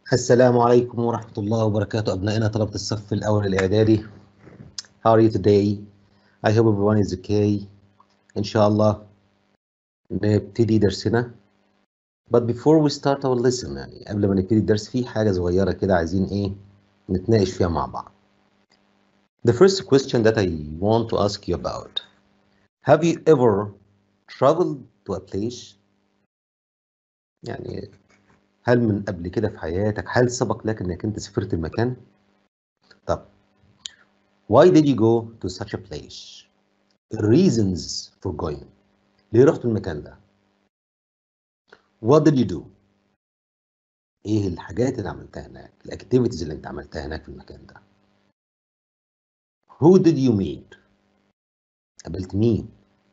السلام عليكم ورحمة الله وبركاته أبنائنا طلبة الصف الأول الإعدادي How are you today? I hope everyone is okay إن شاء الله نبتدي درسنا But before we start our lesson يعني قبل ما نبتدي الدرس في حاجة صغيرة كده عايزين إيه نتناقش فيها مع بعض The first question that I want to ask you about Have you ever traveled to a place يعني هل من قبل كده في حياتك هل سبق لك انك انت سافرت المكان؟ طب why did you go to such a place? reasons for going ليه رحت المكان ده؟ what did you do? ايه الحاجات اللي عملتها هناك؟ الاكتيفيتيز اللي انت عملتها هناك في المكان ده؟ who did you meet? قابلت مين؟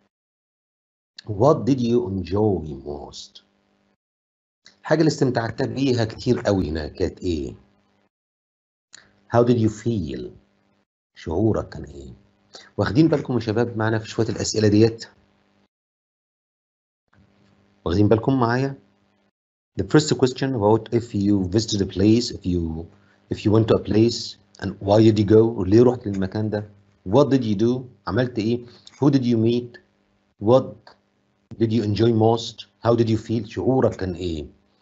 what did you enjoy most? الحاجة اللي استمتعت بيها كتير قوي هناك كانت ايه؟ How did you feel؟ شعورك كان ايه؟ واخدين بالكم يا شباب معنا في شوية الأسئلة ديت؟ واخدين بالكم معايا؟ The first question about if you visited a place, if you if you went to a place and why did you go؟ ليه رحت للمكان ده؟ What did you do؟ عملت ايه؟ Who did you meet؟ What did you enjoy most؟ How did you feel؟ شعورك كان ايه؟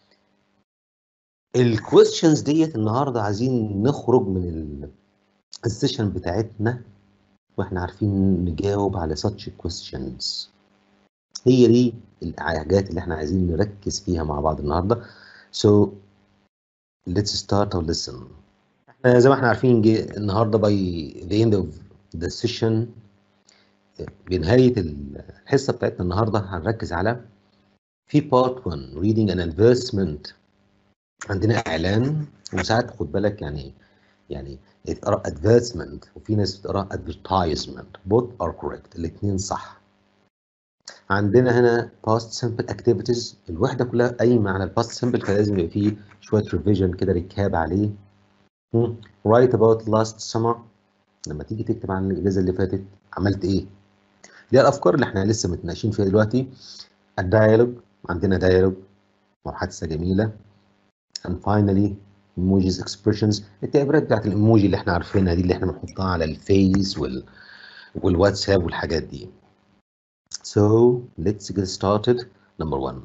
الكويستشنز ديت النهارده عايزين نخرج من السيشن بتاعتنا واحنا عارفين نجاوب على such questions هي دي الحاجات اللي احنا عايزين نركز فيها مع بعض النهارده so let's start our lesson احنا زي ما احنا عارفين النهارده by the end of the session بنهايه الحصه بتاعتنا النهارده هنركز على في part 1 reading an advertisement عندنا اعلان وساعات خد بالك يعني يعني يتقرا advertisement وفي ناس بتقرا advertisement both are correct الاثنين صح عندنا هنا past simple activities الوحده كلها قايمه على الباست simple فلازم يبقى فيه شويه revision كده ركاب عليه write about last summer لما تيجي تكتب عن الاجازه اللي فاتت عملت ايه دي الافكار اللي احنا لسه متناقشين فيها دلوقتي الديالوج عندنا ديالوج محادثه جميله and finally emojis expressions التعبيرات بتاعت الايموجي اللي احنا عارفينها دي اللي احنا بنحطها على الفيس وال والواتساب والحاجات دي so let's get started number one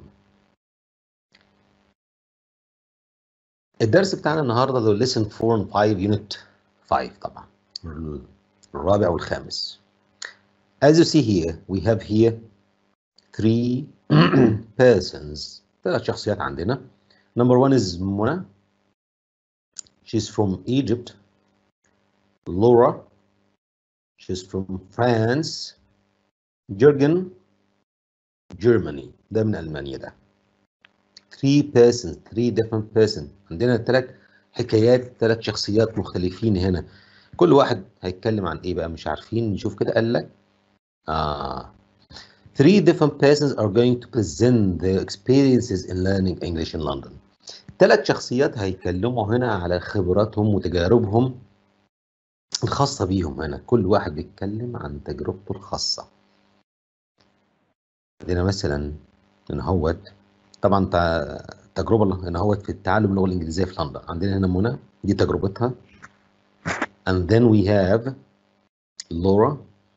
الدرس بتاعنا النهارده ده lesson 4 and 5 unit 5 طبعا الرابع والخامس as you see here we have here three persons ثلاث شخصيات عندنا Number one is Mona. She's from Egypt. Laura. She's from France. Jürgen. Germany. ده من ألمانيا ده. Three persons, three different persons. عندنا ثلاث حكايات ثلاث شخصيات مختلفين هنا. كل واحد هيتكلم عن إيه بقى مش عارفين نشوف كده قال لك. آه. Three different persons are going to present their experiences in learning English in London. ثلاث شخصيات هيتكلموا هنا على خبراتهم وتجاربهم الخاصة بيهم هنا كل واحد بيتكلم عن تجربته الخاصة عندنا مثلا هنا هوت طبعا تجربة هنا هوت في التعلم اللغة الإنجليزية في لندن عندنا هنا منى دي تجربتها and then we have Laura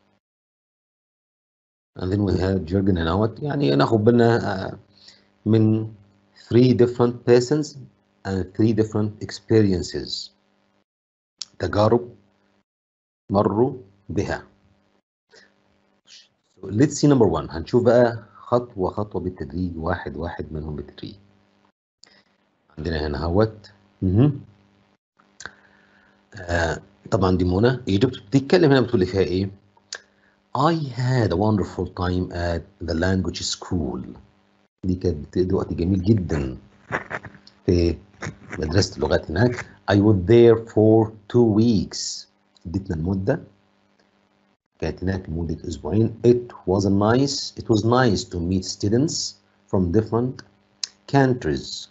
and then we have Jürgen هنا هوت يعني ناخد بالنا من three different persons and three different experiences تجارب مروا بها so let's see number one هنشوف بقى خطوة خطوة بالتدريج واحد واحد منهم بالتدريج عندنا هنا هوت آه طبعا دي منى ايجيبت بتتكلم هنا بتقول لي فيها ايه I had a wonderful time at the language school دي كانت بتقضي وقت جميل جدا في مدرسة اللغات هناك I was there for two weeks اديتنا المدة كانت هناك لمدة أسبوعين It was a nice It was nice to meet students from different countries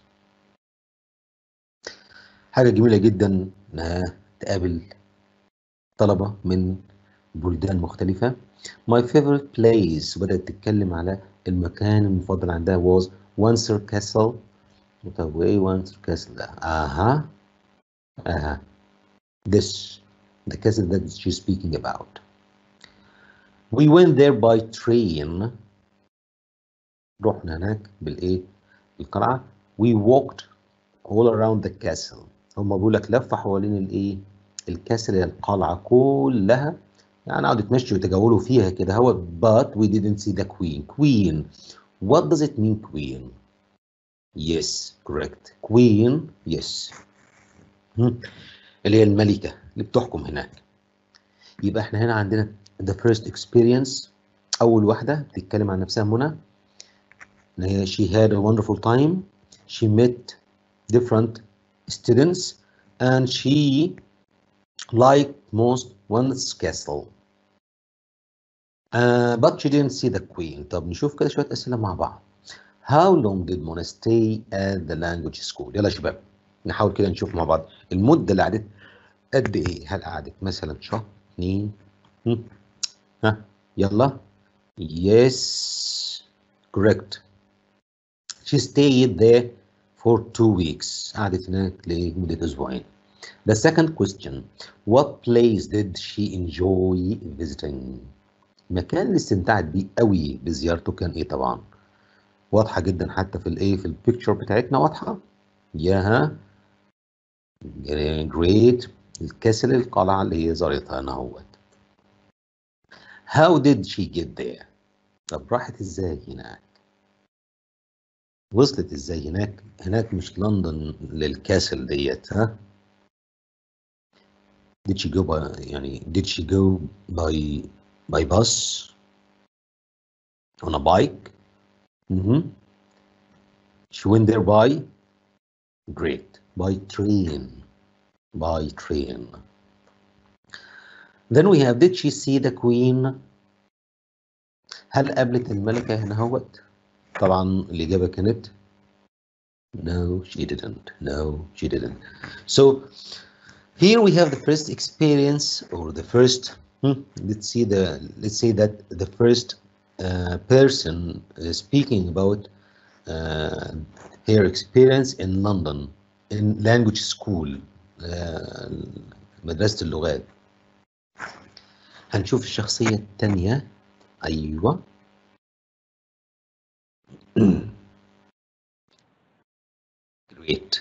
حاجة جميلة جدا إنها تقابل طلبة من بلدان مختلفة My favorite place بدأت تتكلم على المكان المفضل عندها was Windsor Castle طب وايه وانت الكاسل ده اها اها this the castle that she's speaking about we went there by train رحنا هناك بالايه بالقلعه we walked all around the castle هم بيقول لك لفه حوالين الايه الكاسل القلعه كلها يعني قعدوا يتمشوا ويتجولوا فيها كده هو but we didn't see the queen queen what does it mean queen yes correct queen yes هم. اللي هي الملكة اللي بتحكم هناك يبقى احنا هنا عندنا the first experience أول واحدة بتتكلم عن نفسها منى إن هي she had a wonderful time she met different students and she liked most one's castle uh, but she didn't see the queen طب نشوف كده شوية أسئلة مع بعض How long did Mona stay at the language school يلا يا شباب نحاول كده نشوف مع بعض المدة اللي قعدت قد ايه هل قعدت مثلا شهر اتنين هم؟ ها يلا yes correct she stayed there for two weeks قعدت هناك لمدة أسبوعين The second question What place did she enjoy visiting مكان اللي استمتعت بيه قوي بزيارته كان ايه طبعا واضحة جدا حتى في الايه في البيكتشر بتاعتنا واضحة ياها جريت الكسل القلعة اللي هي زارتها انا اهوت How did she get there طب راحت ازاي هناك وصلت ازاي هناك هناك مش لندن للكاسل ديت ها did she go by يعني did she go by by bus on a bike mm-hmm. she went there by great by train by train then we have did she see the queen هل قابلت الملكة هنا هوت طبعا الإجابة كانت no she didn't no she didn't so here we have the first experience or the first hmm, let's see the let's say that the first uh, person uh, speaking about uh, her experience in London in language school uh, مدرسة اللغات هنشوف الشخصية الثانية أيوة great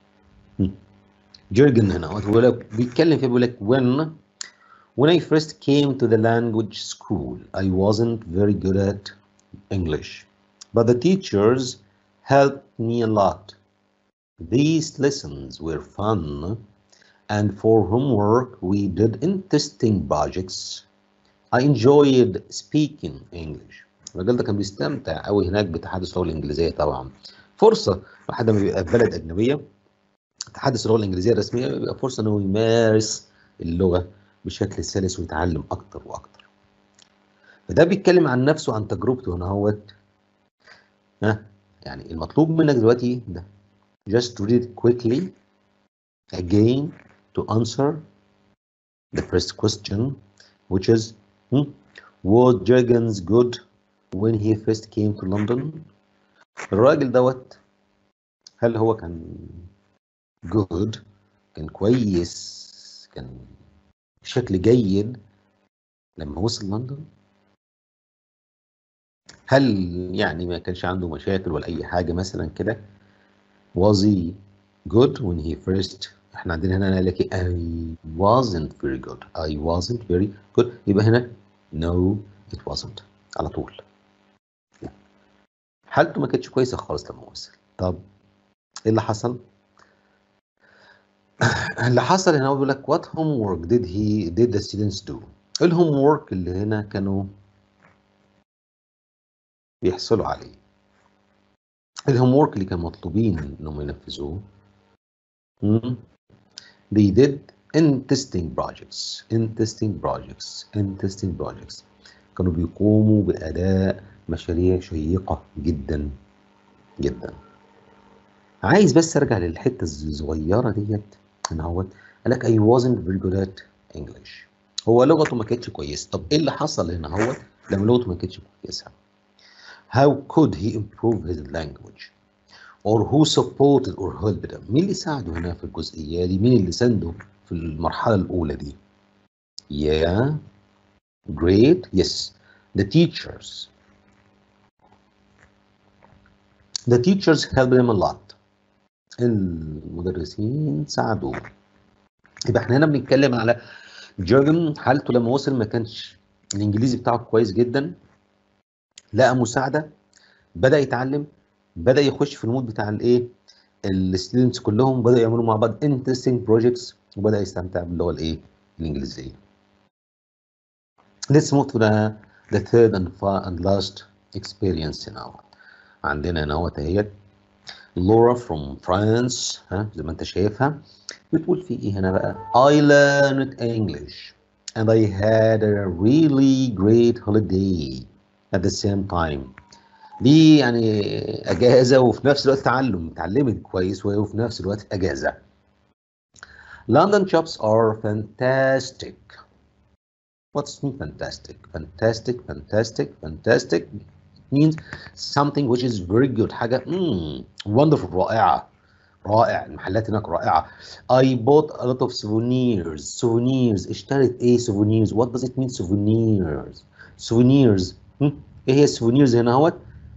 جورجن هنا هو بيقول لك بيتكلم فيه بيقول لك when when I first came to the language school I wasn't very good at English but the teachers helped me a lot these lessons were fun and for homework we did interesting projects I enjoyed speaking English الراجل ده كان بيستمتع قوي هناك بتحدث اللغه الانجليزيه طبعا فرصه الواحد لما بيبقى في بلد اجنبيه تحدث اللغه الانجليزيه الرسميه بيبقى فرصه انه يمارس اللغه بشكل سلس ويتعلم اكتر واكتر فده بيتكلم عن نفسه عن تجربته هنا اهوت ها يعني المطلوب منك دلوقتي ده just read quickly again to answer the first question which is hmm, was Jurgens good when he first came to London الراجل دوت هل هو كان good كان كويس كان بشكل جيد لما وصل لندن هل يعني ما كانش عنده مشاكل ولا اي حاجه مثلا كده was he good when he first احنا عندنا هنا قال لك I wasn't very good I wasn't very good يبقى هنا no it wasn't على طول حالته ما كانتش كويسه خالص لما وصل طب ايه اللي حصل اللي حصل هنا هو بيقول لك what homework did he did the students do الهوم وورك اللي هنا كانوا بيحصلوا عليه الهوم وورك اللي كانوا مطلوبين انهم ينفذوه hmm? they did interesting projects interesting projects interesting projects كانوا بيقوموا بأداء مشاريع شيقة جدا جدا عايز بس ارجع للحته الصغيره ديت هنا اهوت قال لك I wasn't very good at English هو لغته ما كانتش كويسه طب ايه اللي حصل هنا اهوت لما لغته ما كانتش كويسه How could he improve his language or who supported or helped them مين اللي ساعده هنا في الجزئية دي مين اللي سنده في المرحلة الأولى دي yeah great yes the teachers the teachers helped them a lot المدرسين ساعدوه يبقى احنا هنا بنتكلم على جيرجن حالته لما وصل ما كانش الانجليزي بتاعه كويس جدا لقى مساعده بدا يتعلم بدا يخش في المود بتاع الايه الستودنتس كلهم بداوا يعملوا مع بعض انترستنج بروجكتس وبدا يستمتع باللغه الايه الانجليزيه Let's move to the, the third and, far and last experience now. عندنا هنا اهوت اهيت لورا from France ها زي ما انت شايفها بتقول في ايه هنا بقى I learned English and I had a really great holiday at the same time دي يعني اجازه وفي نفس الوقت تعلم اتعلمت كويس وفي نفس الوقت اجازه London shops are fantastic What's mean fantastic? Fantastic, fantastic, fantastic means something which is very good حاجة مم, wonderful رائعة رائع المحلات هناك رائعة I bought a lot of souvenirs souvenirs اشتريت ايه souvenirs what does it mean souvenirs souvenirs هم؟ ايه هي souvenirs هنا اهوت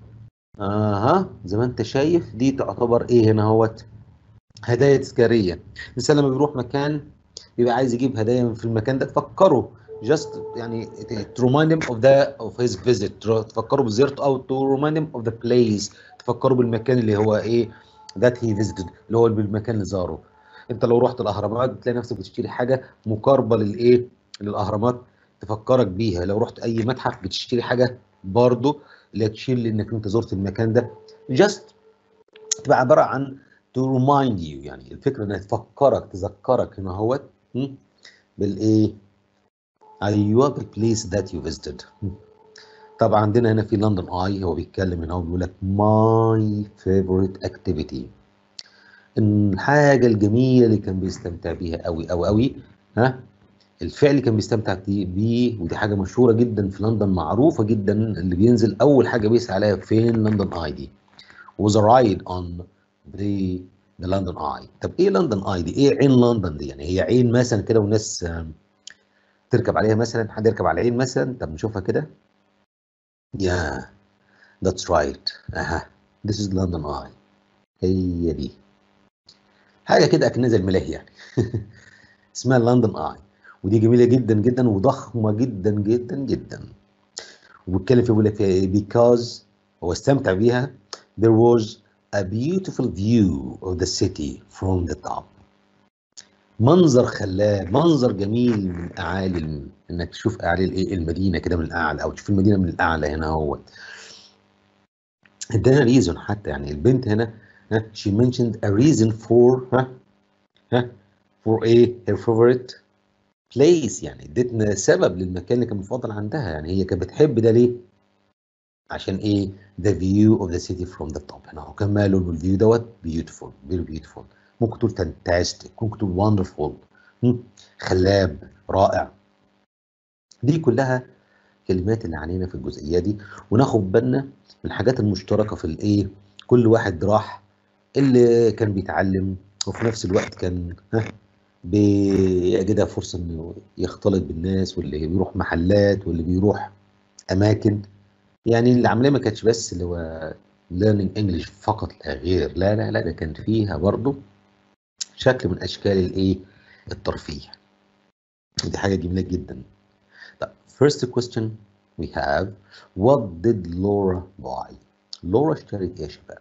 اها زي ما انت شايف دي تعتبر ايه هنا اهوت هدايا تذكارية الانسان لما بيروح مكان بيبقى عايز يجيب هدايا في المكان ده تفكره just يعني to remind him of the of his visit تفكروا بزيارته او to remind him of the place تفكروا بالمكان اللي هو ايه that he visited اللي هو بالمكان اللي زاره انت لو رحت الاهرامات بتلاقي نفسك بتشتري حاجه مقاربه للايه للاهرامات تفكرك بيها لو رحت اي متحف بتشتري حاجه برضه اللي تشير لانك انت زرت المكان ده just تبقى عباره عن to remind you يعني الفكره انها تفكرك تذكرك هنا اهوت بالايه ايوه بالبليس ذات يو فيزيتد طبعا عندنا هنا في لندن اي هو بيتكلم هنا وبيقول لك ماي فيفورت اكتيفيتي الحاجه الجميله اللي كان بيستمتع بيها قوي قوي قوي ها الفعل اللي كان بيستمتع بيه ودي حاجه مشهوره جدا في لندن معروفه جدا اللي بينزل اول حاجه بيسعى عليها فين لندن اي دي was a ride on the the London Eye طب ايه لندن اي دي ايه عين لندن دي يعني هي عين مثلا كده وناس تركب عليها مثلا حد يركب على العين مثلا طب نشوفها كده يا ذاتس رايت اها ذيس از لندن اي هي دي حاجه كده اكنها زي الملاهي يعني اسمها لندن اي ودي جميله جدا جدا وضخمه جدا جدا جدا وبيتكلم فيها بيقول لك فيها ايه because هو استمتع بيها there was a beautiful view of the city from the top منظر خلاب منظر جميل من اعالي الم... انك تشوف اعالي الايه المدينه كده من الاعلى او تشوف المدينه من الاعلى هنا اهوت ادانا ريزون حتى يعني البنت هنا ها she mentioned a reason for ها ها for ايه her favorite place يعني ادتنا سبب للمكان اللي كان مفضل عندها يعني هي كانت بتحب ده ليه؟ عشان ايه؟ the view of the city from the top هنا وكان ماله الفيو دوت beautiful very beautiful ممكن تقول fantastic ممكن تقول wonderful خلاب رائع دي كلها كلمات اللي علينا في الجزئيه دي وناخد بالنا من الحاجات المشتركه في الايه كل واحد راح اللي كان بيتعلم وفي نفس الوقت كان ها بيجدها فرصه انه يختلط بالناس واللي بيروح محلات واللي بيروح اماكن يعني العمليه ما كانتش بس اللي هو learning English فقط لا غير لا لا لا ده كان فيها برضه شكل من اشكال الايه الترفيه ودي حاجه جميله جدا طب first question we have what did Laura buy لورا اشترت ايه يا شباب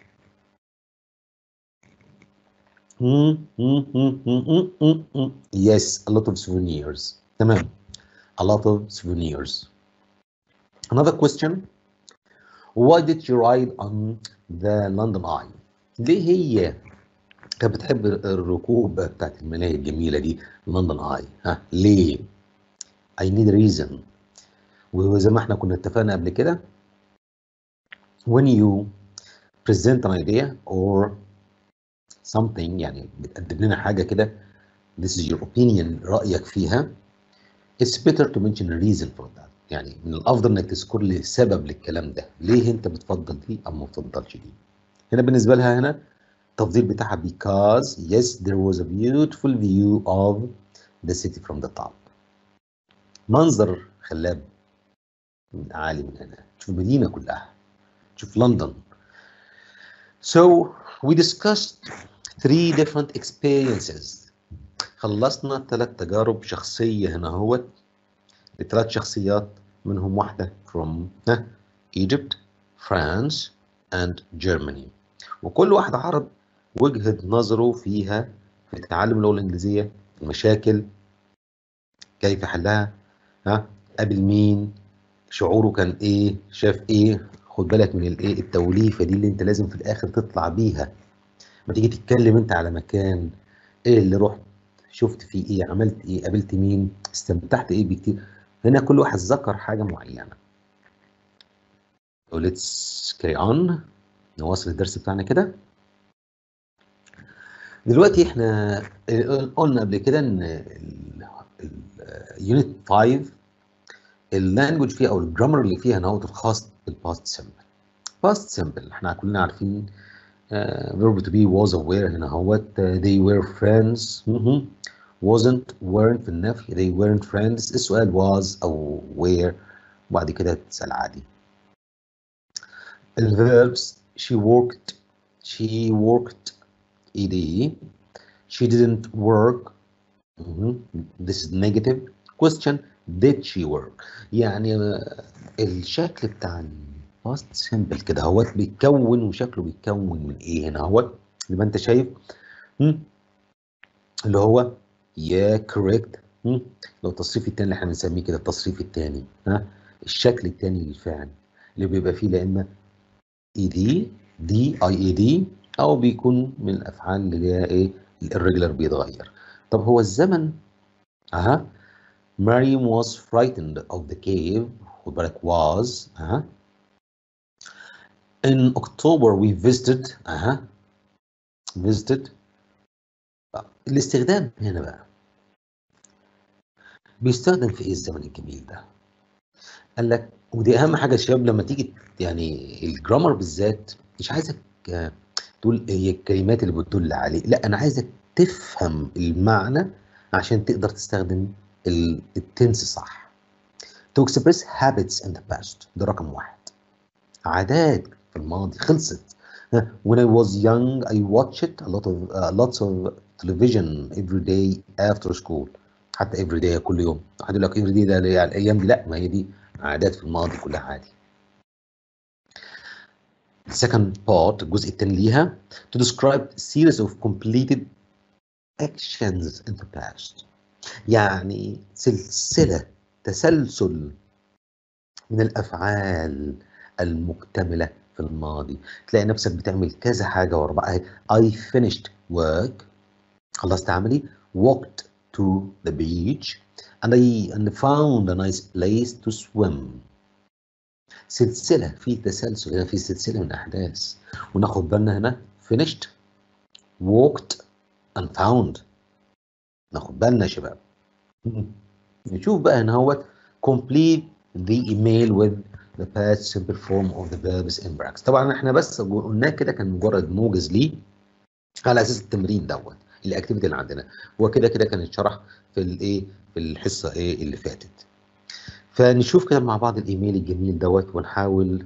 yes a lot of souvenirs تمام a lot of souvenirs another question why did you ride on the London Eye ليه هي كانت بتحب الركوب بتاعت الملاهي الجميلة دي لندن اي ها ليه؟ I need a reason وزي ما احنا كنا اتفقنا قبل كده when you present an idea or something يعني بتقدم لنا حاجة كده this is your opinion رأيك فيها it's better to mention a reason for that يعني من الأفضل إنك تذكر لي سبب للكلام ده ليه أنت بتفضل دي أو ما بتفضلش دي هنا بالنسبة لها هنا التفضيل بتاعها because yes there was a beautiful view of the city from the top منظر خلاب عالي من هنا تشوف المدينة كلها تشوف لندن so we discussed three different experiences خلصنا ثلاث تجارب شخصية هنا هو لثلاث شخصيات منهم واحدة from Egypt, France and Germany وكل واحد عرض وجهة نظره فيها في تعلم اللغة الإنجليزية المشاكل كيف حلها ها قابل مين شعوره كان ايه شاف ايه خد بالك من الايه التوليفه دي اللي انت لازم في الاخر تطلع بيها ما تيجي تتكلم انت على مكان ايه اللي رحت شفت فيه ايه عملت ايه قابلت مين استمتعت ايه بكتير هنا كل واحد ذكر حاجه معينه let's carry on نواصل الدرس بتاعنا كده دلوقتي احنا قلنا قبل كده ان اليونت 5 اللانجوج فيها او الجرامر اللي فيها نوت الخاص بالباست سمبل باست سمبل احنا كلنا عارفين verb to be was or were هنا اهوت they were friends wasn't weren't في النفي they weren't friends السؤال was او were وبعد كده تسأل عادي الverbs she worked she worked ed she didn't work mm -hmm. this is negative question did she work يعني الشكل بتاع الباست سيمبل كده اهوت بيتكون وشكله بيتكون من ايه هنا اهوت زي ما انت شايف اللي هو يا كوريكت لو التصريف الثاني اللي احنا بنسميه كده التصريف الثاني ها الشكل الثاني للفعل اللي بيبقى فيه لا اما اي دي دي اي اي دي او بيكون من الافعال اللي هي ايه الريجولار بيتغير طب هو الزمن اها Miriam was frightened of the cave خد بالك was اها in October we visited اها visited الاستخدام هنا بقى بيستخدم في ايه الزمن الجميل ده قال لك ودي اهم حاجه يا شباب لما تيجي يعني الجرامر بالذات مش عايزك تقول هي الكلمات اللي بتدل عليه لا انا عايزك تفهم المعنى عشان تقدر تستخدم التنس صح to express habits in the past ده رقم واحد عادات في الماضي خلصت when I was young I watched a lot of uh, lots of television every day after school حتى every day كل يوم واحد يقول لك every day ده يعني الايام دي لا ما هي دي عادات في الماضي كلها عادي second part الجزء الثاني ليها to describe series of completed actions in the past يعني سلسلة تسلسل من الأفعال المكتملة في الماضي تلاقي نفسك بتعمل كذا حاجة ورا بعض I finished work خلصت عملي walked to the beach and I and found a nice place to swim سلسلة في تسلسل هنا في سلسلة من أحداث وناخد بالنا هنا finished walked and found ناخد بالنا يا شباب نشوف بقى هنا هو complete the email with the past simple form of the verbs in brackets طبعا احنا بس قلناه كده كان مجرد موجز ليه على اساس التمرين دوت الاكتيفيتي اللي عندنا هو كده كده كان اتشرح في الايه في الحصه ايه اللي فاتت فنشوف كده مع بعض الايميل الجميل دوت ونحاول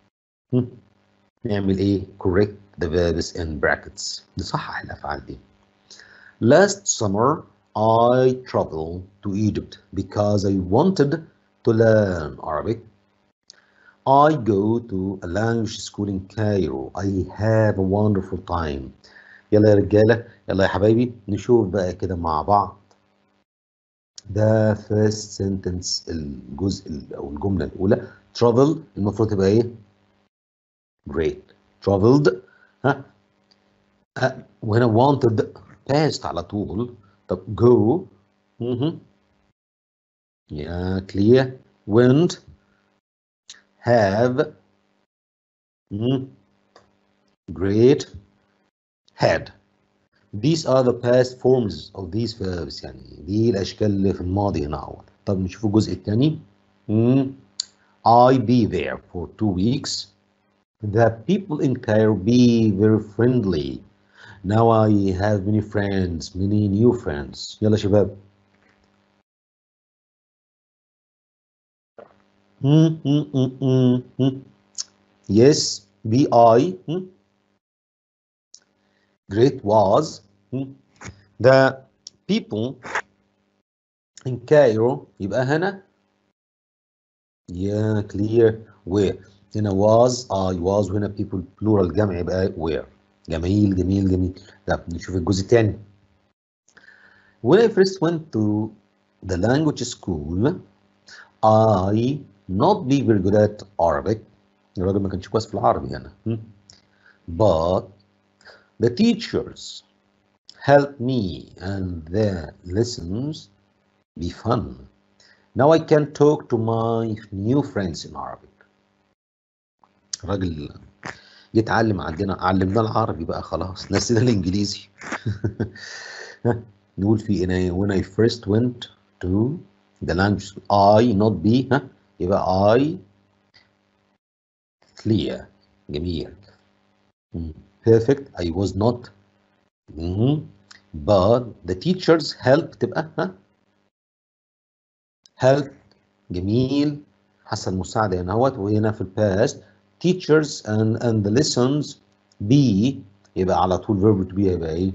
نعمل ايه correct the verbs in brackets نصحح الافعال دي last summer I traveled to Egypt because I wanted to learn Arabic. I go to a language school in Cairo. I have a wonderful time. يلا يا رجالة يلا يا حبايبي نشوف بقى كده مع بعض ده first sentence الجزء أو الجملة الأولى travel المفروض تبقى إيه؟ great traveled ها أه. وهنا wanted past على طول طب go مهم. yeah clear went have مهم. great had these are the past forms of these verbs يعني دي الاشكال اللي في الماضي هنا اهو طب نشوف الجزء الثاني I be there for two weeks The people in Cairo be very friendly. Now I have many friends, many new friends. يلا شباب. Hmm, hmm, hmm, hmm, hmm. Yes, be I. Hmm. Great was. Hmm. The people in Cairo يبقى هنا yeah clear where هنا was I was وهنا people plural جمع يبقى where جميل جميل جميل طب نشوف الجزء الثاني When I first went to the language school I not be very good at Arabic الراجل ما كانش كويس في العربي هنا م? but the teachers helped me and the lessons be fun now I can talk to my new friends in Arabic راجل جه اتعلم عندنا علمنا العربي بقى خلاص نسينا الانجليزي نقول في إن when I first went to the language I not be ها يبقى I clear جميل مم. perfect I was not مم. but the teachers help تبقى ها help جميل حصل مساعدة هنا اهوت وهنا في الباست teachers and and the lessons be يبقى على طول verb to be يبقى ايه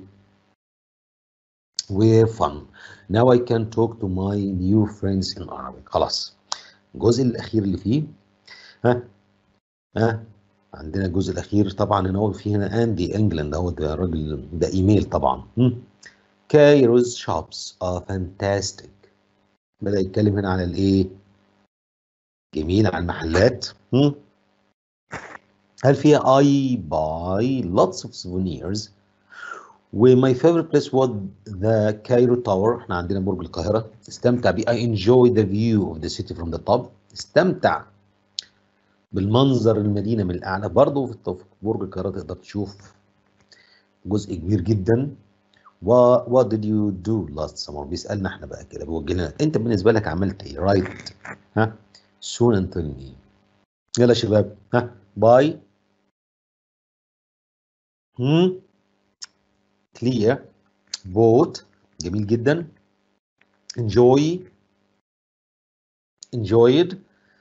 were fun now I can talk to my new friends in Arabic خلاص الجزء الأخير اللي فيه ها ها عندنا الجزء الأخير طبعا هنا هو في هنا أندي إنجلاند هو ده راجل ده إيميل طبعا كايروز shops are fantastic بدأ يتكلم هنا على الإيه جميل على المحلات هم؟ هل فيها I buy lots of souvenirs و my favorite place was the Cairo Tower احنا عندنا برج القاهرة استمتع بيه I enjoy the view of the city from the top استمتع بالمنظر المدينة من الأعلى برضه في الط- في برج القاهرة تقدر تشوف جزء كبير جدا و what did you do last summer بيسألنا احنا بقى كده بيوجه لنا انت بالنسبة لك عملت ايه right ها soon and tell me يلا يا شباب ها باي هم clear vote جميل جدا enjoy enjoyed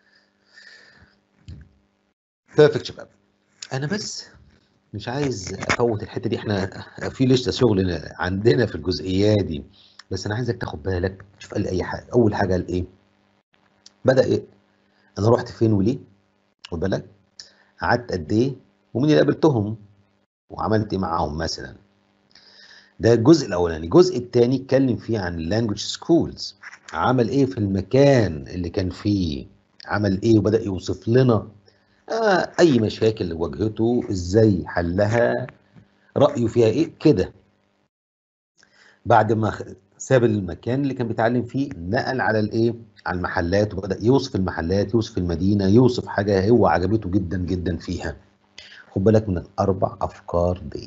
perfect شباب انا بس مش عايز افوت الحته دي احنا في لسه شغل عندنا في الجزئيات دي بس انا عايزك تاخد بالك شوف قال لي اي حاجه اول حاجه قال ايه بدا ايه انا رحت فين وليه خد بالك قعدت قد ايه ومين اللي قابلتهم وعملت ايه معاهم مثلا ده الجزء الاولاني الجزء الثاني اتكلم فيه عن اللانجوج سكولز عمل ايه في المكان اللي كان فيه عمل ايه وبدا يوصف لنا آه اي مشاكل واجهته ازاي حلها رايه فيها ايه كده بعد ما خ- ساب المكان اللي كان بيتعلم فيه نقل على الايه على المحلات وبدا يوصف المحلات يوصف المدينه يوصف حاجه هو عجبته جدا جدا فيها خد بالك من الاربع افكار دي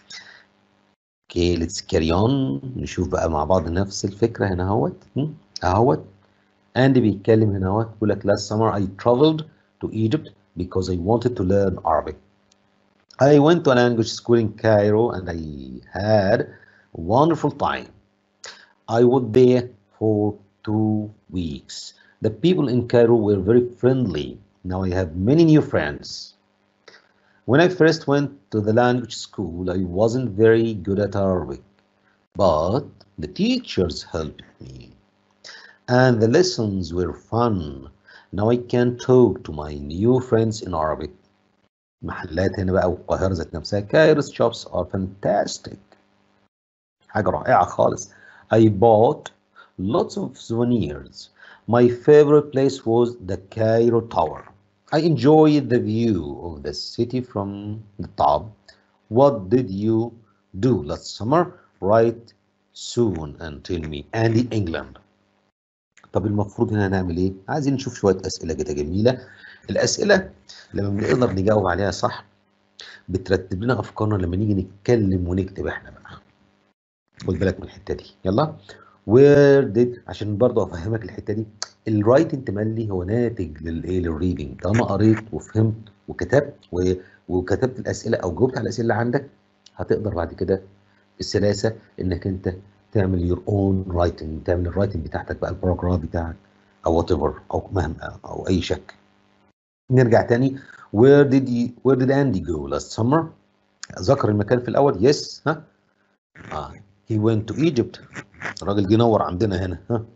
اوكي ليتس كاري اون نشوف بقى مع بعض نفس الفكره هنا اهوت هم؟ اهوت اندي بيتكلم هنا اهوت بيقول لك last summer I traveled to Egypt because I wanted to learn Arabic I went to a language school in Cairo and I had a wonderful time I was there for two weeks the people in Cairo were very friendly now I have many new friends When I first went to the language school, I wasn't very good at Arabic, but the teachers helped me. And the lessons were fun. Now I can talk to my new friends in Arabic. محلات هنا بقى والقاهرة ذات نفسها Kairos shops are fantastic. حاجة رائعة خالص. I bought lots of souvenirs. My favorite place was the Cairo Tower. I enjoyed the view of the city from the top. What did you do last summer? Write soon and tell me. Andy England. طب المفروض هنا نعمل ايه؟ عايزين نشوف شوية أسئلة كده جميلة. الأسئلة لما بنقدر نجاوب عليها صح بترتب لنا أفكارنا لما نيجي نتكلم ونكتب احنا بقى. خد بالك من الحتة دي. يلا. where did عشان برضه افهمك الحته دي الرايتنج تملي هو ناتج للايه للريدنج طالما قريت وفهمت وكتبت و... وكتبت الاسئله او جاوبت على الاسئله اللي عندك هتقدر بعد كده بالسلاسه انك انت تعمل يور اون رايتنج تعمل الرايتنج بتاعتك بقى الباراجراف بتاعك او وات ايفر او مهما او اي شك نرجع تاني where did you where did Andy go last summer ذكر المكان في الاول يس ها اه he went to Egypt الراجل جه نور عندنا هنا ها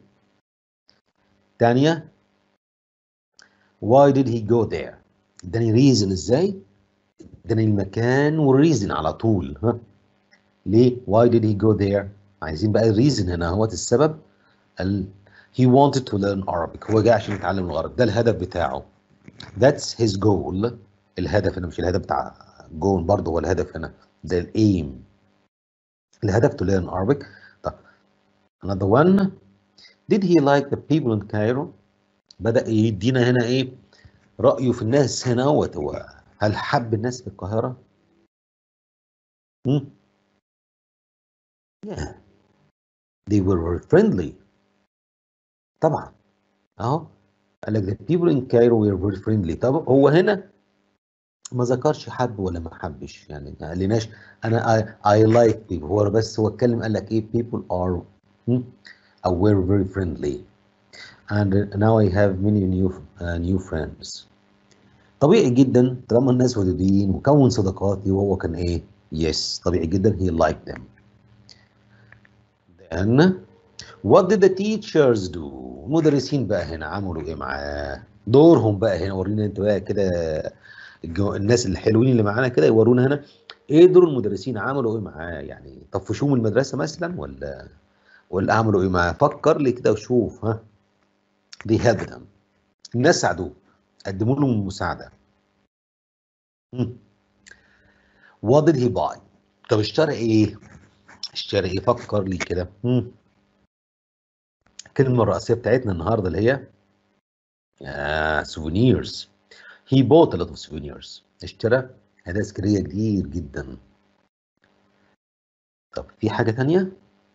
تانية why did he go there اداني ريزن ازاي اداني المكان والريزن على طول ها ليه why did he go there عايزين بقى الريزن هنا هو السبب ال he wanted to learn Arabic هو جاي عشان يتعلم العربي ده الهدف بتاعه that's his goal الهدف هنا مش الهدف بتاع جون برضه هو الهدف هنا ده الايم الهدف to learn Arabic طب another one did he like the people in Cairo بدأ يدينا هنا ايه رأيه في الناس هنا هو هل حب الناس في القاهرة؟ Hmm? Yeah they were very friendly طبعا اهو قال لك the people in Cairo were very friendly طب هو هنا ما ذكرش حب ولا ما حبش يعني ما قالناش انا I, I like people هو بس هو اتكلم قال لك ايه people are hmm, او were very friendly and now I have many new uh, new friends طبيعي جدا طالما الناس ودودين وكون صداقاتي وهو كان ايه yes طبيعي جدا he liked them then what did the teachers do المدرسين بقى هنا عملوا ايه معاه دورهم بقى هنا ورينا انت بقى كده الجو... الناس الحلوين اللي معانا كده يورونا هنا ايه دور المدرسين عملوا ايه معاه يعني طفشوه من المدرسه مثلا ولا ولا عملوا ايه معاه فكر لي كده وشوف ها they helped them الناس ساعدوه قدموا له مساعده مم. what did he buy طب اشترى ايه اشترى ايه فكر لي كده مم. الكلمه الرئيسيه بتاعتنا النهارده اللي هي آه souvenirs he bought a lot of souvenirs اشترى هدايا سكرية كتير جدا طب في حاجة تانية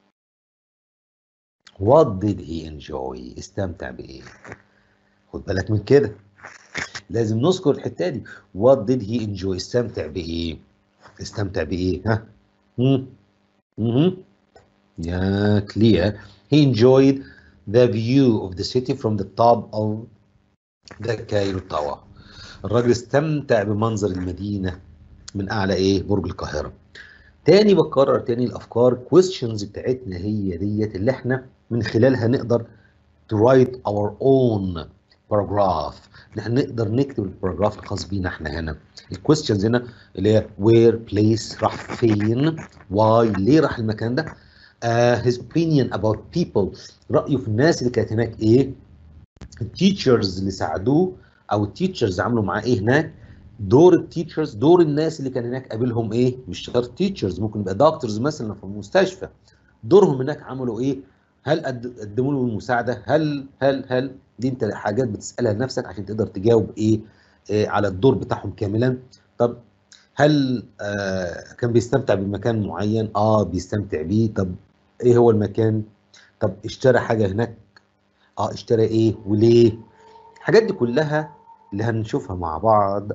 what did he enjoy استمتع بإيه خد بالك من كده لازم نذكر الحتة دي what did he enjoy استمتع بإيه استمتع بإيه ها مم. مم. يا clear he enjoyed the view of the city from the top of the Cairo Tower الراجل استمتع بمنظر المدينة من أعلى إيه برج القاهرة تاني بكرر تاني الأفكار questions بتاعتنا هي ديت اللي إحنا من خلالها نقدر to write our own paragraph نحن نقدر نكتب الباراجراف الخاص بينا احنا هنا الكويستشنز هنا اللي هي where place راح فين why ليه راح المكان ده uh, his opinion about people رأيه في الناس اللي كانت هناك ايه التيتشرز اللي ساعدوه او التيتشرز عملوا معاه ايه هناك دور التيتشرز دور الناس اللي كان هناك قابلهم ايه مش شرط تيتشرز ممكن يبقى دكتورز مثلا في المستشفى دورهم هناك عملوا ايه هل قدموا له المساعده هل هل هل دي انت حاجات بتسالها لنفسك عشان تقدر تجاوب ايه, إيه على الدور بتاعهم كاملا طب هل آه كان بيستمتع بمكان معين اه بيستمتع بيه طب ايه هو المكان طب اشترى حاجه هناك اه اشترى ايه وليه الحاجات دي كلها اللي هنشوفها مع بعض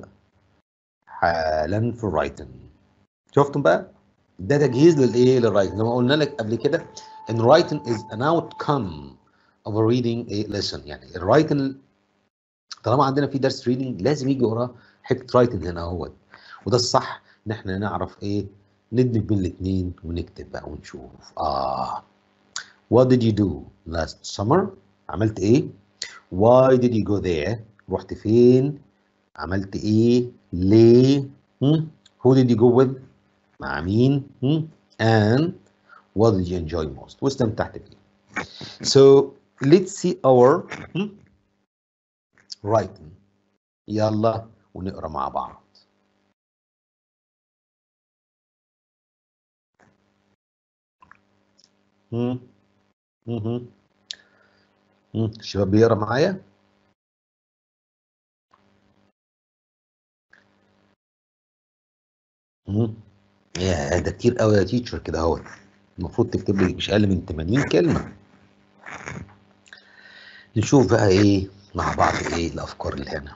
حالا في الرايتن شفتم بقى ده تجهيز للايه للرايتن زي ما قلنا لك قبل كده ان رايتن از ان outcome of a reading a lesson يعني الرايتن طالما عندنا في درس ريدنج لازم يجي وراه حته رايتن هنا اهوت وده الصح ان احنا نعرف ايه ندمج بين الاثنين ونكتب بقى ونشوف اه what did you do last summer عملت ايه why did you go there رحت فين عملت ايه ليه hmm? who did you go with مع مين hmm? and what did you enjoy most واستمتعت بيه so let's see our hmm? writing يلا ونقرا مع بعض hmm? mm الشباب بيقرا معايا يا ده كتير قوي يا تيتشر كده اهوت المفروض تكتب لي مش اقل من 80 كلمه نشوف بقى ايه مع بعض ايه الافكار اللي هنا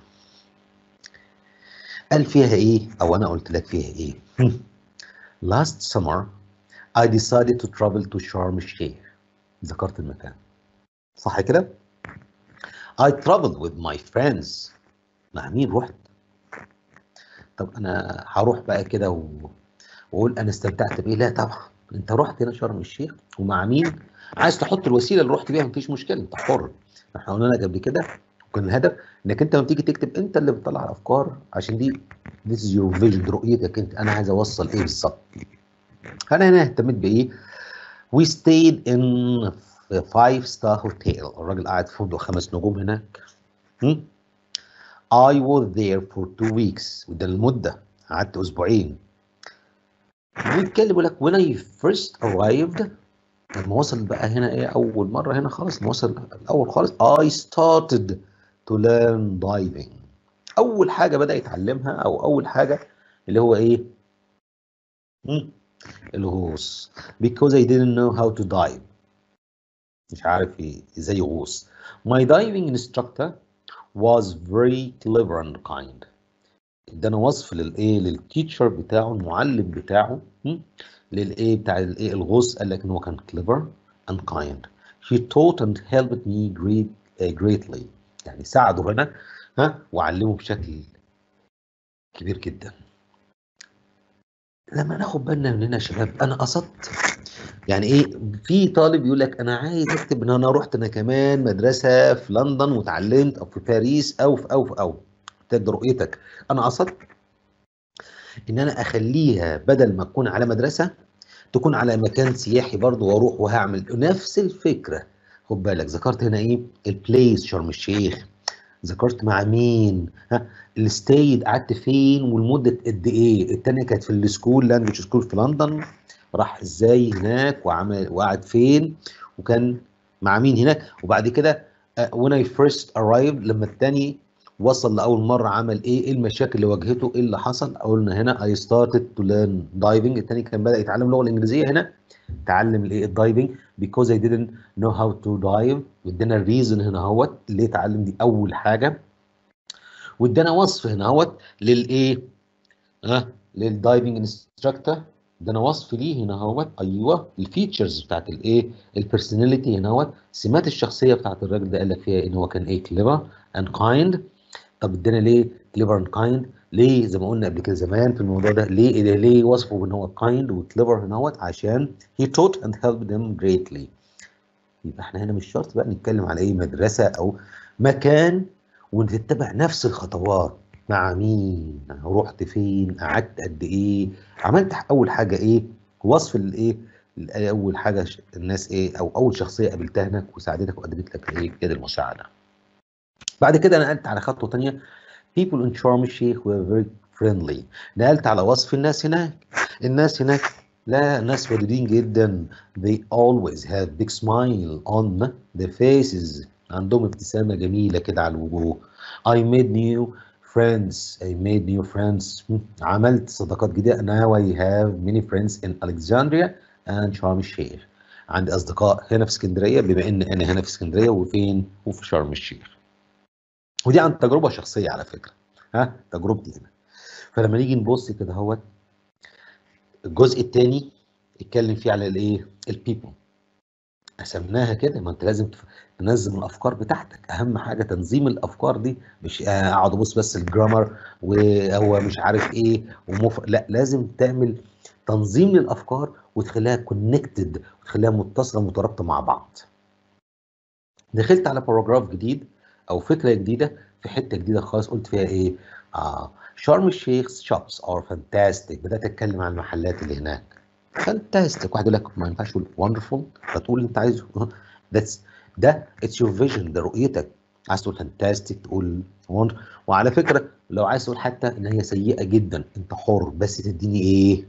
قال فيها ايه او انا قلت لك فيها ايه last summer I decided to travel to Sharm el-Sheikh ذكرت المكان صح كده I traveled with my friends مع مين رحت طب انا هروح بقى كده و... واقول انا استمتعت بايه لا طبعا انت رحت هنا شرم الشيخ ومع مين عايز تحط الوسيله اللي رحت بيها مفيش مشكله انت حر احنا قلنا لك قبل كده وكان الهدف انك انت لما تيجي تكتب انت اللي بتطلع الافكار عشان دي this is your vision رؤيتك انت انا عايز اوصل ايه بالظبط انا هنا اهتميت بايه we stayed in a five star hotel الراجل قاعد في فندق خمس نجوم هناك م? I was there for two weeks وده المدة قعدت أسبوعين بيتكلم يقول لك when I first arrived لما وصل بقى هنا إيه أول مرة هنا خالص لما وصل الأول خالص I started to learn diving أول حاجة بدأ يتعلمها أو أول حاجة اللي هو إيه؟ م? الغوص because I didn't know how to dive مش عارف ازاي يغوص my diving instructor was very clever and kind ادانا وصف للايه للتيتشر بتاعه المعلم بتاعه للايه بتاع الايه الغوص قال لك ان هو كان clever and kind he taught and helped me great, uh, greatly يعني ساعده هنا ها وعلمه بشكل كبير جدا لما ناخد بالنا من هنا يا شباب انا قصدت يعني ايه في طالب يقول لك انا عايز اكتب ان انا رحت انا كمان مدرسه في لندن وتعلمت او في باريس او في او في او تبدا رؤيتك انا قصدت ان انا اخليها بدل ما تكون على مدرسه تكون على مكان سياحي برضه واروح وهعمل نفس الفكره خد بالك ذكرت هنا ايه البليس شرم الشيخ ذكرت مع مين ها الستيد قعدت فين والمده قد ايه الثانيه كانت في السكول لانجوج سكول في لندن راح ازاي هناك وعمل وقعد فين وكان مع مين هناك وبعد كده uh, when I first arrived لما الثاني وصل لاول مره عمل ايه ايه المشاكل اللي واجهته ايه اللي حصل قلنا هنا I started to learn diving الثاني كان بدا يتعلم اللغه الانجليزيه هنا تعلم الايه الدايفنج because I didn't know how to dive وادانا الريزن هنا اهوت ليه اتعلم دي اول حاجه وادانا وصف هنا اهوت للايه ها للدايفنج انستراكتور ادانا وصف ليه هنا اهوت ايوه الفيتشرز بتاعت الايه البيرسوناليتي هنا اهوت سمات الشخصيه بتاعت الراجل ده قال لك فيها ان هو كان ايه كليفر اند كايند طب ادانا ليه كليفر اند كايند ليه زي ما قلنا قبل كده زمان في الموضوع ده ليه ليه وصفه ان هو كايند وكليفر هنا اهوت عشان he taught and helped them greatly يبقى احنا هنا مش شرط بقى نتكلم على ايه مدرسه او مكان ونتبع نفس الخطوات مع مين رحت فين قعدت قد ايه عملت اول حاجه ايه وصف الايه اول حاجه الناس ايه او اول شخصيه قابلتها هناك وساعدتك وقدمت لك ايه يد المساعده بعد كده نقلت على خطوه ثانيه people in Sharm el-Sheikh were very friendly نقلت على وصف الناس هناك الناس هناك لا ناس ودودين جدا they always have big smile on their faces عندهم ابتسامة جميلة كده على الوجوه I made new friends I made new friends عملت صداقات جديدة now I have many friends in Alexandria and شرم الشيخ عندي أصدقاء هنا في اسكندرية بما إن أنا هنا في اسكندرية وفين وفي شرم الشيخ ودي عن تجربة شخصية على فكرة ها تجربتي هنا فلما نيجي نبص كده اهوت الجزء الثاني اتكلم فيه على الايه البيبل قسمناها كده ما انت لازم تنظم الافكار بتاعتك اهم حاجه تنظيم الافكار دي مش اقعد ابص بس الجرامر وهو مش عارف ايه ومف... لا لازم تعمل تنظيم للافكار وتخليها كونكتد وتخليها متصله مترابطه مع بعض دخلت على باراجراف جديد او فكره جديده في حته جديده خالص قلت فيها ايه اه شرم الشيخ شوبس ار فانتاستيك بدات اتكلم عن المحلات اللي هناك فانتاستيك واحد يقول لك ما ينفعش تقول وندرفول فتقول اللي انت عايزه ذاتس ده اتس يور فيجن ده رؤيتك عايز تقول فانتاستيك تقول وندر وعلى فكره لو عايز تقول حتى ان هي سيئه جدا انت حر بس تديني ايه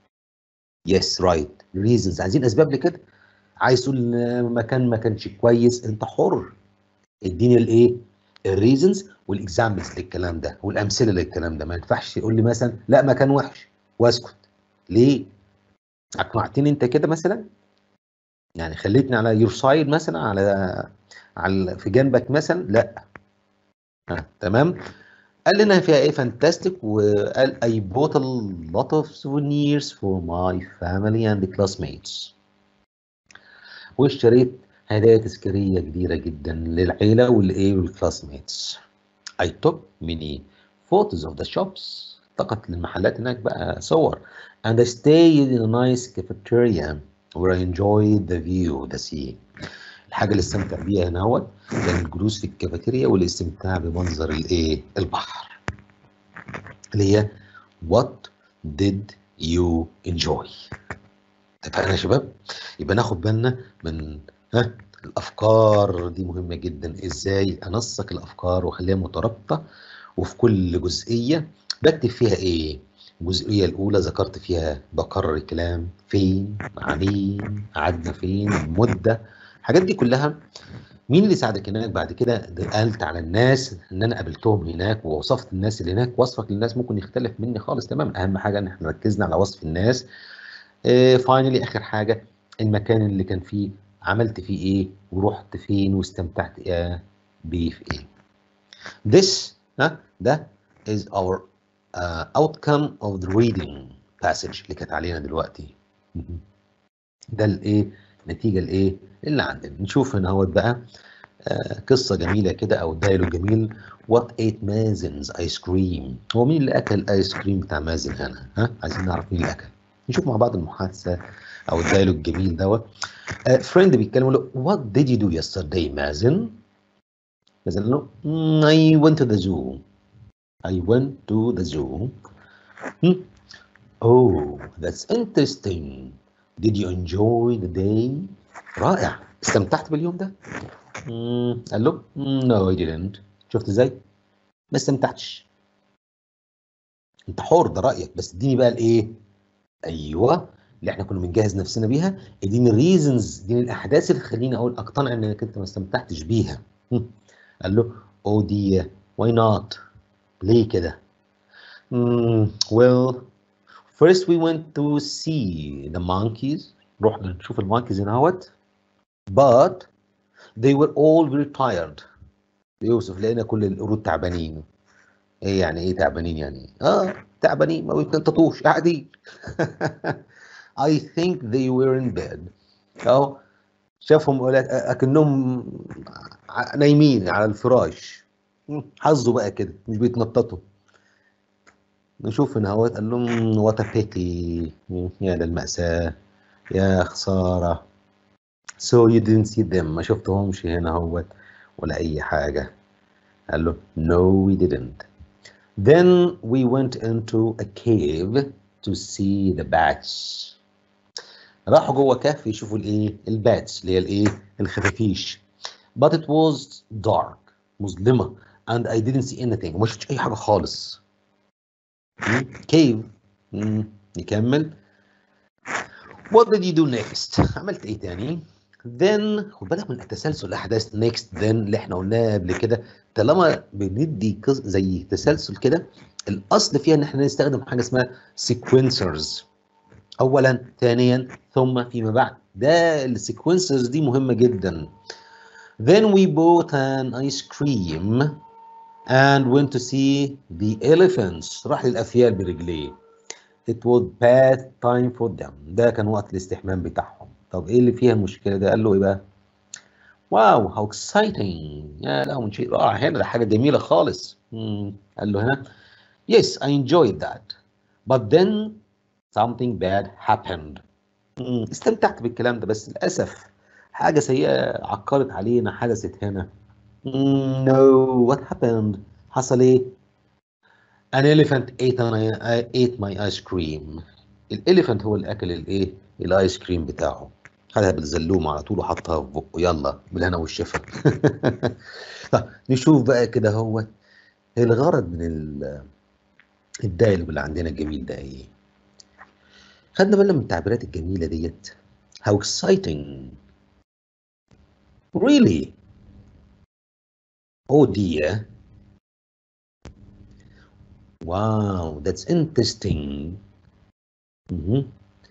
يس رايت ريزنز عايزين اسباب لكده عايز تقول مكان ما كانش كويس انت حر اديني الايه الريزنز والاكزامبلز للكلام ده والامثله للكلام ده ما ينفعش تقول لي مثلا لا مكان وحش واسكت ليه اقنعتني انت كده مثلا يعني خليتني على يور سايد مثلا على على في جنبك مثلا لا ها تمام قال لنا فيها ايه فانتاستيك وقال I bought a lot of souvenirs for my family and classmates واشتريت هدايا تذكارية كبيرة جدا للعيلة والايه والكلاسميتس I took many photos of the shops التقط للمحلات هناك بقى صور and I stayed in a nice cafeteria where I enjoyed the view the sea الحاجة اللي استمتع بيها هنا هو كان الجلوس في الكافيتيريا والاستمتاع بمنظر الايه البحر اللي هي what did you enjoy اتفقنا يا شباب يبقى ناخد بالنا من ها الافكار دي مهمه جدا ازاي انسق الافكار واخليها مترابطه وفي كل جزئيه بكتب فيها ايه الجزئيه الاولى ذكرت فيها بكرر الكلام فين مع مين قعدنا فين المده الحاجات دي كلها مين اللي ساعدك هناك بعد كده دقلت على الناس ان انا قابلتهم هناك ووصفت الناس اللي هناك وصفك للناس ممكن يختلف مني خالص تمام اهم حاجه ان احنا ركزنا على وصف الناس فاينلي اخر حاجه المكان اللي كان فيه عملت فيه ايه ورحت فين واستمتعت إيه بيه في ايه this ها ده is our uh, outcome of the reading passage اللي كانت علينا دلوقتي ده الايه النتيجه الايه اللي عندنا نشوف هنا اهوت بقى آه قصه جميله كده او دايلوج جميل وات ات مازنز ايس كريم هو مين اللي اكل الايس كريم بتاع مازن هنا ها عايزين نعرف مين اللي اكل نشوف مع بعض المحادثه او الدايلوج الجميل دوت فريند بيتكلم له وات ديد يو دو يسترداي مازن مازن قال له I went to the zoo I went to the zoo hmm? Oh that's interesting Did you enjoy the day رائع استمتعت باليوم ده مم. قال له No I didn't شفت ازاي ما استمتعتش انت حر ده رايك بس اديني بقى الايه ايوه اللي احنا كنا بنجهز نفسنا بيها اديني الريزنز اديني الاحداث اللي تخليني اقول اقتنع انك انت ما استمتعتش بيها قال له او دي واي نوت ليه كده well first we went to see the monkeys رحنا نشوف المونكيز هنا اهوت but they were all very tired يوسف لقينا كل القرود تعبانين ايه يعني ايه تعبانين يعني اه تعبانين ما بيتنططوش قاعدين I think they were in bed اهو شافهم اكنهم نايمين على الفراش حظه بقى كده مش بيتنططوا نشوف هنا اهوت قال لهم وات بيتي يا للمأساة يا خسارة so you didn't see them ما شفتهمش هنا اهوت ولا أي حاجة قال له no we didn't then we went into a cave to see the bats راحوا جوه كهف يشوفوا الايه الباتس اللي هي الايه الخفافيش but it was dark مظلمة and I didn't see anything وما شفتش أي حاجة خالص كيف نكمل what did you do next عملت ايه تاني then خد بالك من تسلسل الاحداث next then اللي احنا قلناه قبل كده طالما بندي زي تسلسل كده الاصل فيها ان احنا نستخدم حاجه اسمها sequencers اولا ثانيا ثم فيما بعد ده السيكونسرز دي مهمه جدا then we bought an ice cream and went to see the elephants راح للافيال برجليه it was bad time for them ده كان وقت الاستحمام بتاعهم طب ايه اللي فيها المشكله ده قال له ايه بقى واو هاو اكسايتنج يا له من شيء رائع هنا ده حاجه جميله خالص مم. قال له هنا yes I enjoyed that but then something bad happened مم. استمتعت بالكلام ده بس للاسف حاجه سيئه عكرت علينا حدثت هنا مم. no what happened حصل ايه an elephant ate, an, ate my ice cream الاليفنت هو اللي اكل الايه الايس كريم بتاعه خدها بالزلوم على طول وحطها في بقه يلا بالهنا والشفا طب نشوف بقى كده هو الغرض من الدايلوج اللي عندنا الجميل ده ايه خدنا بالنا من التعبيرات الجميله ديت how exciting really oh dear wow that's interesting mm-hmm.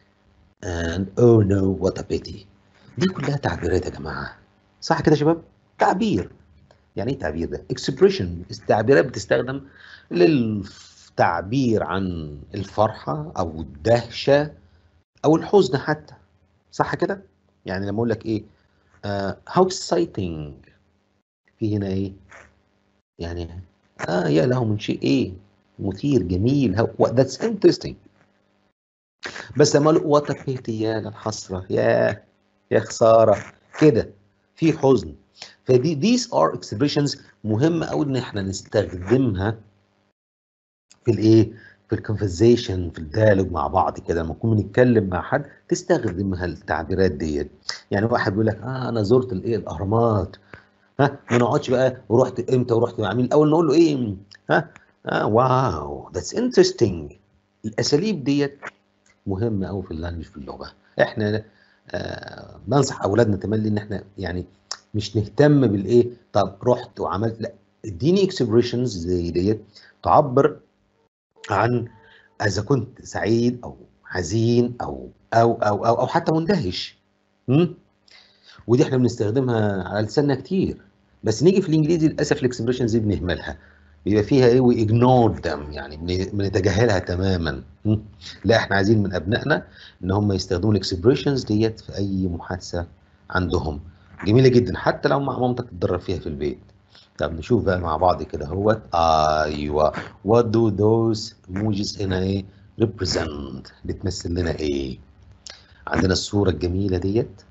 and oh no what a pity دي كلها تعبيرات يا جماعه صح كده يا شباب تعبير يعني ايه تعبير ده اكسبريشن التعبيرات بتستخدم للتعبير عن الفرحه او الدهشه او الحزن حتى صح كده يعني لما اقول لك ايه هاو uh, exciting في هنا ايه يعني اه يا له من شيء ايه مثير جميل ذاتس انترستنج بس لما اقول وات بيتي يا للحسره يا يا خساره كده في حزن فدي these are expressions مهم قوي ان احنا نستخدمها في الايه في الكونفرزيشن في الديالوج مع بعض كده لما نكون بنتكلم مع حد تستخدمها التعبيرات ديت يعني واحد بيقول لك اه انا زرت الايه الاهرامات ها ما نقعدش بقى ورحت امتى ورحت مع مين الاول نقول له ايه ها اه واو ذاتس انترستنج الاساليب ديت مهمه قوي في اللانجوج في اللغه احنا آه بنصح اولادنا تملي ان احنا يعني مش نهتم بالايه طب رحت وعملت لا اديني اكسبريشنز زي ديت تعبر عن اذا كنت سعيد او حزين او او او او, أو حتى مندهش امم ودي احنا بنستخدمها على لساننا كتير بس نيجي في الانجليزي للاسف الاكسبريشنز دي بنهملها بيبقى فيها ايه وي اجنور ذم يعني بنتجاهلها تماما لا احنا عايزين من ابنائنا ان هم يستخدموا الاكسبريشنز ديت في اي محادثه عندهم جميله جدا حتى لو مع مامتك تتدرب فيها في البيت طب نشوف بقى مع بعض كده اهوت ايوه what do those emojis هنا ايه represent بتمثل لنا ايه عندنا الصوره الجميله ديت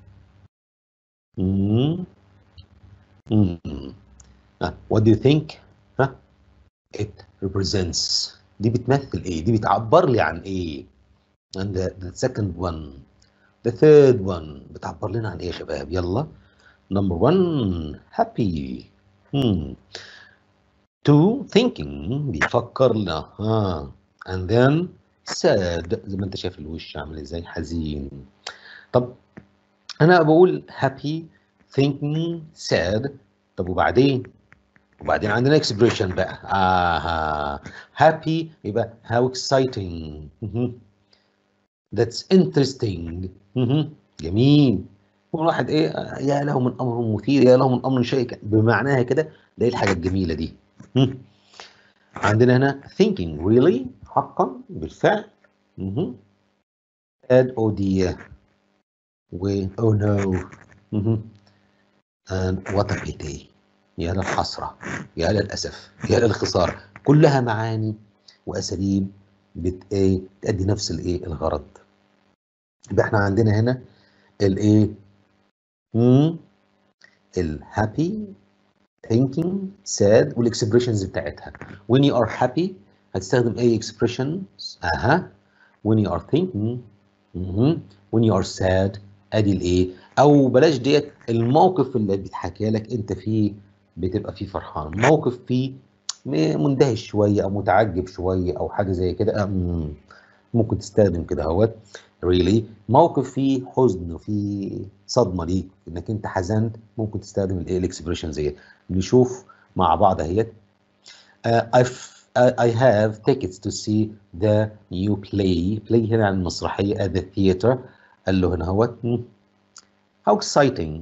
امم امم what do you think ها it represents دي بتمثل ايه دي بتعبر لي عن ايه and the, the second one the third one بتعبر لنا عن ايه يا شباب يلا number one happy hmm. two thinking بيفكر لنا ها and then sad زي ما انت شايف الوش عامل ازاي حزين طب انا بقول happy thinking sad طب وبعدين وبعدين عندنا expression بقى آها happy يبقى how exciting that's interesting جميل والواحد ايه يا له من امر مثير يا له من امر شيق بمعناها كده ده ايه الحاجه الجميله دي عندنا هنا thinking really حقا بالفعل add oh dear و oh no and what a pity يا للحسرة يا للأسف يا للخسارة كلها معاني وأساليب بت ايه تأدي نفس الايه الغرض يبقى احنا عندنا هنا الايه الهابي thinking sad والاكسبريشنز بتاعتها when you are happy هتستخدم اي expressions اها when you are thinking when you are sad ادي الايه او بلاش ديت الموقف اللي بيتحكى لك انت فيه بتبقى فيه فرحان موقف فيه مندهش شويه او متعجب شويه او حاجه زي كده ممكن تستخدم كده اهوت really موقف فيه حزن وفيه صدمه ليك انك انت حزنت ممكن تستخدم الايه الاكسبريشن زي نشوف مع بعض اهيت uh, I've I have tickets to see the new play play هنا عن المسرحيه at the theater قال له هنا اهوت how exciting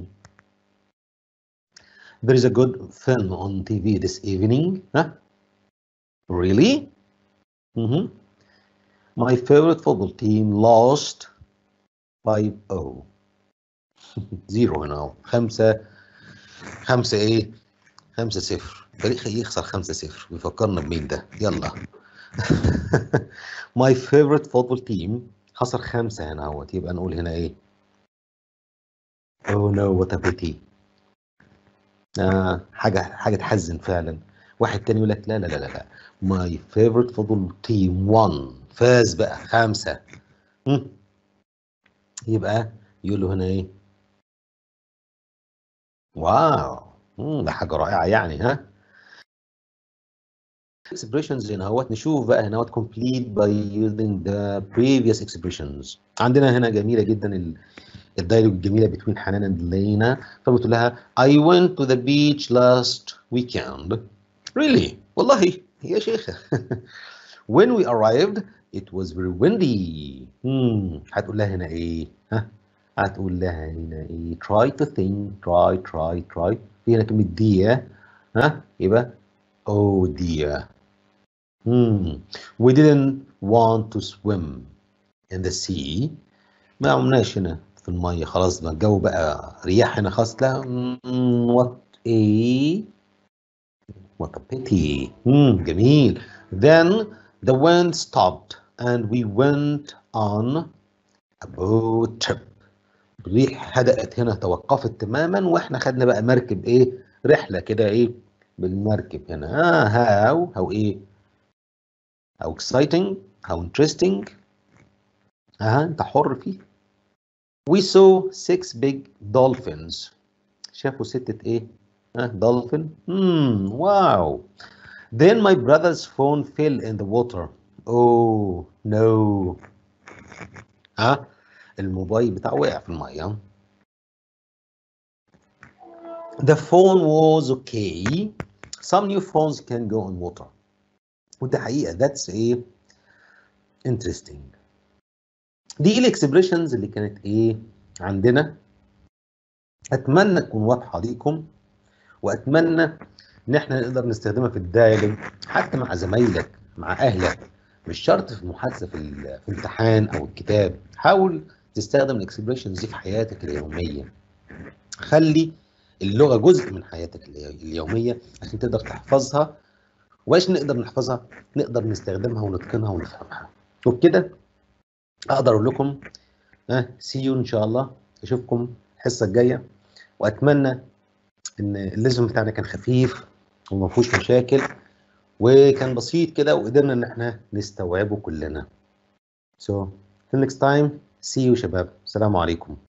there is a good film on TV this evening huh? really mm-hmm. My favorite football team lost 5-0 زيرو هنا خمسة خمسة ايه؟ خمسة صفر فريق يخسر خمسة صفر بيفكرنا بمين ده؟ يلا My favorite football team خسر خمسة هنا اهوت يبقى نقول هنا ايه؟ Oh no what a pity آه حاجة حاجة تحزن فعلا واحد تاني يقول لك لا لا لا لا My favorite football team won فاز بقى خمسة م? يبقى يقول له هنا ايه واو مم. ده حاجة رائعة يعني ها expressions هنا اهوت نشوف بقى هنا اهوت complete by using the previous expressions عندنا هنا جميلة جدا الدايلوج الجميلة between حنان and لينا فبتقول لها I went to the beach last weekend really والله يا شيخة when we arrived it was very windy hmm. هتقول لها هنا ايه ها هتقول لها هنا ايه try to think try try try في هنا كلمة dear ها يبقى oh dear hmm. we didn't want to swim in the sea ما عمناش هنا في المية خلاص بقى الجو بقى رياح هنا خلاص لا mm, what a what a pity hmm. جميل then the wind stopped and we went on a boat trip الريح هدأت هنا توقفت تماما واحنا خدنا بقى مركب ايه رحلة كده ايه بالمركب هنا اه هاو هاو ايه هاو exciting هاو interesting اه انت حر فيه we saw six big dolphins شافوا ستة ايه اه dolphin hmm wow then my brother's phone fell in the water oh no ها الموبايل بتاعه وقع في الميه The phone was okay. Some new phones can go on water. وده حقيقة that's ايه interesting. دي الاكسبريشنز اللي كانت ايه عندنا اتمنى تكون واضحة ليكم واتمنى ان احنا نقدر نستخدمها في الدايلوج حتى مع زمايلك مع اهلك مش شرط في محادثة في, في امتحان او الكتاب حاول تستخدم الاكسبريشنز دي في حياتك اليوميه خلي اللغه جزء من حياتك اليوميه عشان تقدر تحفظها وعشان نقدر نحفظها نقدر نستخدمها ونتقنها ونفهمها وبكده اقدر اقول لكم ها سي يو ان شاء الله اشوفكم الحصه الجايه واتمنى ان الليزم بتاعنا كان خفيف وما فيهوش مشاكل وكان بسيط كده وقدرنا ان احنا نستوعبه كلنا so till next time See you شباب السلام عليكم